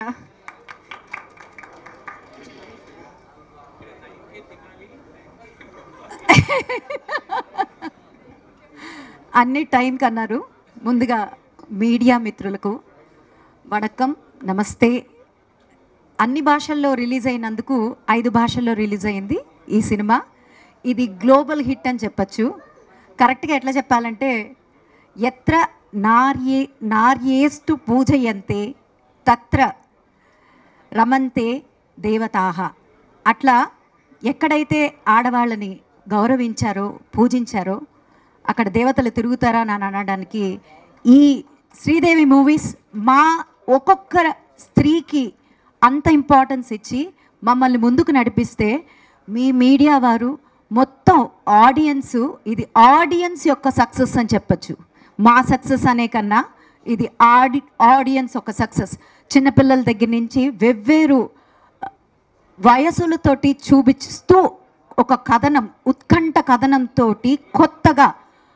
అన్ని టైంకి అన్నారు ముందుగా మీడియా మిత్రులకు వణకం నమస్తే అన్ని భాషల్లో రిలీజ్ అయినందుకు ఐదు భాషల్లో రిలీజ్ అయింది ఈ సినిమా ఇది గ్లోబల్ హిట్ అని చెప్పచ్చు కరెక్ట్గా ఎట్లా చెప్పాలంటే ఎత్ర నార్యే నార్యేస్తు పూజయంతే తత్ర రమంతే దేవతాహ అట్లా ఎక్కడైతే ఆడవాళ్ళని గౌరవించారో పూజించారో అక్కడ దేవతలు తిరుగుతారా అని అనడానికి ఈ శ్రీదేవి మూవీస్ మా ఒక్కొక్క స్త్రీకి అంత ఇంపార్టెన్స్ ఇచ్చి మమ్మల్ని ముందుకు నడిపిస్తే మీ మీడియా వారు మొత్తం ఆడియన్స్ ఇది ఆడియన్స్ యొక్క సక్సెస్ అని చెప్పచ్చు మా సక్సెస్ అనే కన్నా ఇది ఆడి ఆడియన్స్ ఒక సక్సెస్ చిన్నపిల్లల దగ్గర నుంచి వెవ్వేరు వయసులతోటి చూపిస్తూ ఒక కథనం ఉత్కంఠ కథనంతో కొత్తగా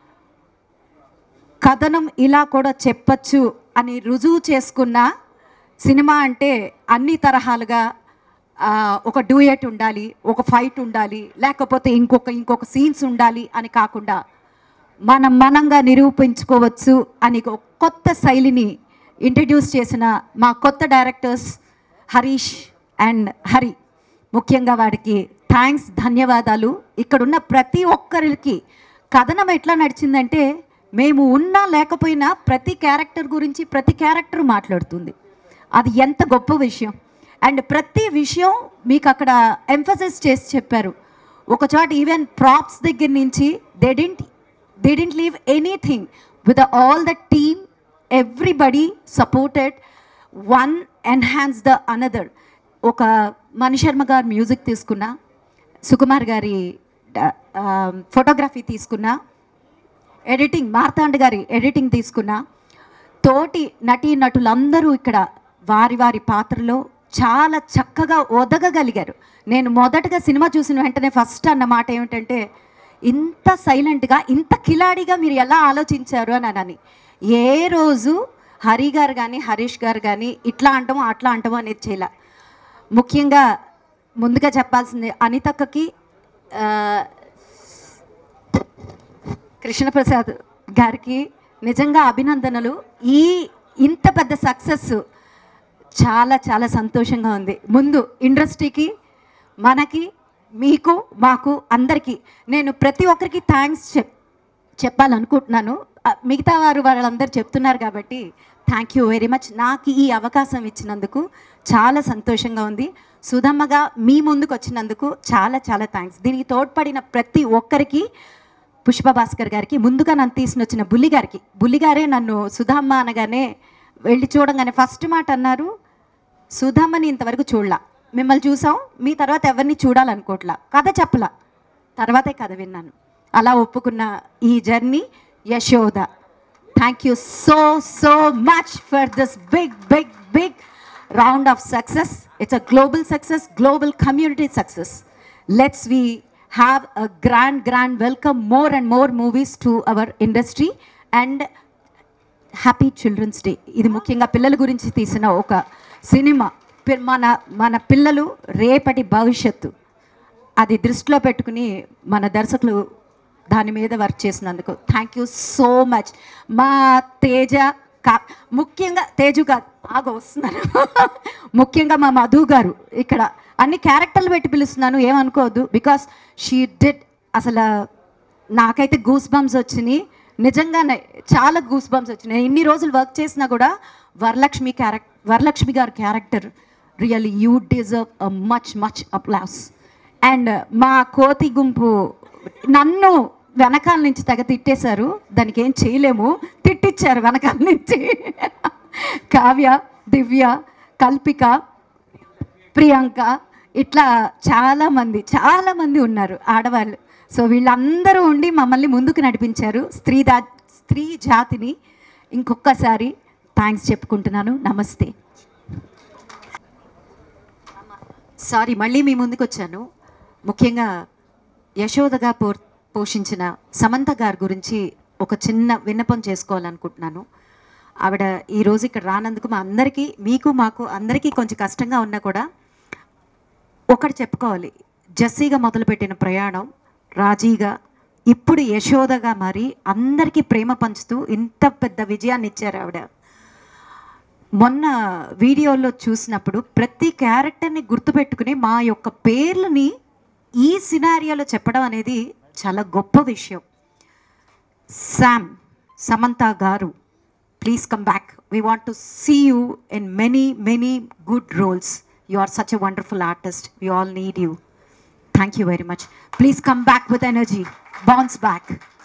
కథనం ఇలా కూడా చెప్పచ్చు అని రుజువు చేసుకున్న సినిమా అంటే అన్ని తరహాలుగా ఆ, ఒక డూయట్ ఉండాలి ఒక ఫైట్ ఉండాలి లేకపోతే ఇంకొక ఇంకొక సీన్స్ ఉండాలి అని కాకుండా మనం మనంగా నిరూపించుకోవచ్చు అని ఒక కొత్త శైలిని ఇంట్రడ్యూస్ చేసిన మా కొత్త డైరెక్టర్స్ హరీష్ అండ్ హరి ముఖ్యంగా వాడికి థ్యాంక్స్ ధన్యవాదాలు ఇక్కడున్న ప్రతి ఒక్కరికి కథనం ఎట్లా నడిచిందంటే మేము ఉన్నా లేకపోయినా ప్రతి క్యారెక్టర్ గురించి ప్రతి క్యారెక్టర్ మాట్లాడుతుంది అది ఎంత గొప్ప విషయం అండ్ ప్రతి విషయం మీకు అక్కడ ఎంఫసిస్ చేసి చెప్పారు ఒక చోట ఈవెన్ ప్రాప్స్ దగ్గర నుంచి they didn't they didn't leave anything with all the team everybody supported one enhance the another ఒక మణిశర్మ గారు మ్యూజిక్ తీసుకున్నా సుకుమార్ గారి ఫోటోగ్రఫీ తీసుకున్నా ఎడిటింగ్ మార్తాండ్ గారి ఎడిటింగ్ తీసుకున్నా తోటి నటీ నటులందరూ ఇక్కడ వారి వారి పాత్రలో చాలా చక్కగా ఒదగగలిగారు నేను మొదటగా సినిమా చూసిన వెంటనే ఫస్ట్ అన్న మాట ఏమిటంటే ఇంత సైలెంట్గా ఇంత కిలాడిగా మీరు ఎలా ఆలోచించారు అని అనని ఏ రోజు హరి గారు కానీ హరీష్ గారు కానీ ఇట్లా అంటామో అట్లా అంటామో అనేది చేయలే ముఖ్యంగా ముందుగా చెప్పాల్సింది అనితక్కకి ఆ, కృష్ణప్రసాద్ గారికి నిజంగా అభినందనలు ఈ ఇంత పెద్ద సక్సెస్ చాలా చాలా సంతోషంగా ఉంది ముందు ఇండస్ట్రీకి మనకి మీకు మాకు అందరికీ నేను ప్రతి ఒక్కరికి థ్యాంక్స్ చెప్ చెప్పాలనుకుంటున్నాను ఆ, మిగతా వారు వాళ్ళందరూ చెప్తున్నారు కాబట్టి థ్యాంక్ యూ వెరీ మచ్ నాకు ఈ అవకాశం ఇచ్చినందుకు చాలా సంతోషంగా ఉంది సుధమ్మగా మీ ముందుకు వచ్చినందుకు చాలా చాలా థ్యాంక్స్ దీనికి తోడ్పడిన ప్రతి ఒక్కరికి పుష్ప భాస్కర్ గారికి ముందుగా నన్ను తీసుకుని వచ్చిన బుల్లి గారికి బుల్లి గారే నన్ను సుధమ్మ అనగానే వెళ్ళి చూడంగానే ఫస్ట్ మాట అన్నారు సుధమ్మని ఇంతవరకు చూడలా మిమ్మల్ని చూసాం మీ తర్వాత ఎవరిని చూడాలనుకోవట్లా కథ చెప్పలా తర్వాతే కథ విన్నాను అలా ఒప్పుకున్న ఈ journey Yashoda thank you so so much for this big big big round of success it's a global success global community success let's we have a grand grand welcome more and more movies to our industry and happy children's day ఇది ముఖ్యంగా పిల్లల గురించి తీసిన ఒక cinema P- మన మన పిల్లలు రేపటి భవిష్యత్తు అది దృష్టిలో పెట్టుకుని మన దర్శకులు దాని మీద వర్క్ చేసినందుకు థ్యాంక్ యూ సో మచ్ మా తేజ కా ముఖ్యంగా తేజు గారు బాగా వస్తున్నారు ముఖ్యంగా మా మధు గారు ఇక్కడ అన్ని క్యారెక్టర్లు పెట్టి పిలుస్తున్నాను ఏమనుకోవద్దు బికాస్ షీ డిడ్ అసలు నాకైతే గూస్ బంప్స్ వచ్చినాయి నిజంగానే చాలా గూస్ బంప్స్ వచ్చినాయి ఇన్ని రోజులు వర్క్ చేసినా కూడా వరలక్ష్మి క్యారెక్టర్ వరలక్ష్మి గారి character really you deserve a much much applause and మా కోతి గుంపు నన్ను వెనకాల నుంచి తెగ తిట్టేశారు దానికి ఏం చేయలేము తిట్టిచ్చారు వెనకాల నుంచి కావ్య దివ్య కల్పిక ప్రియాంక ఇట్లా చాలా మంది చాలా మంది ఉన్నారు ఆడవాళ్ళు సో వీళ్ళందరూ ఉండి మమ్మల్ని ముందుకు నడిపించారు స్త్రీ దా స్త్రీ జాతిని ఇంకొకసారి థ్యాంక్స్ చెప్పుకుంటున్నాను నమస్తే సారీ మళ్ళీ మీ ముందుకు వచ్చాను ముఖ్యంగా యశోదగా పో పోషించిన సమంత గారి గురించి ఒక చిన్న విన్నపం చేసుకోవాలనుకుంటున్నాను ఆవిడ ఈరోజు ఇక్కడ రానందుకు మా అందరికీ మీకు మాకు అందరికీ కొంచెం కష్టంగా ఉన్నా కూడా ఒకటి చెప్పుకోవాలి జస్సీగా మొదలుపెట్టిన ప్రయాణం రాజీగా ఇప్పుడు యశోదగా మరి అందరికీ ప్రేమ పంచుతూ ఇంత పెద్ద విజయాన్ని ఇచ్చారు ఆవిడ మొన్న వీడియోలో చూసినప్పుడు ప్రతి క్యారెక్టర్ని గుర్తుపెట్టుకుని మా యొక్క పేర్లని ఈ సినారియోలో చెప్పడం అనేది చాలా గొప్ప విషయం శామ్ సమంత గారు please come back we want to see you in many many good roles you are such a wonderful artist we all need you thank you very much please come back with energy bounce back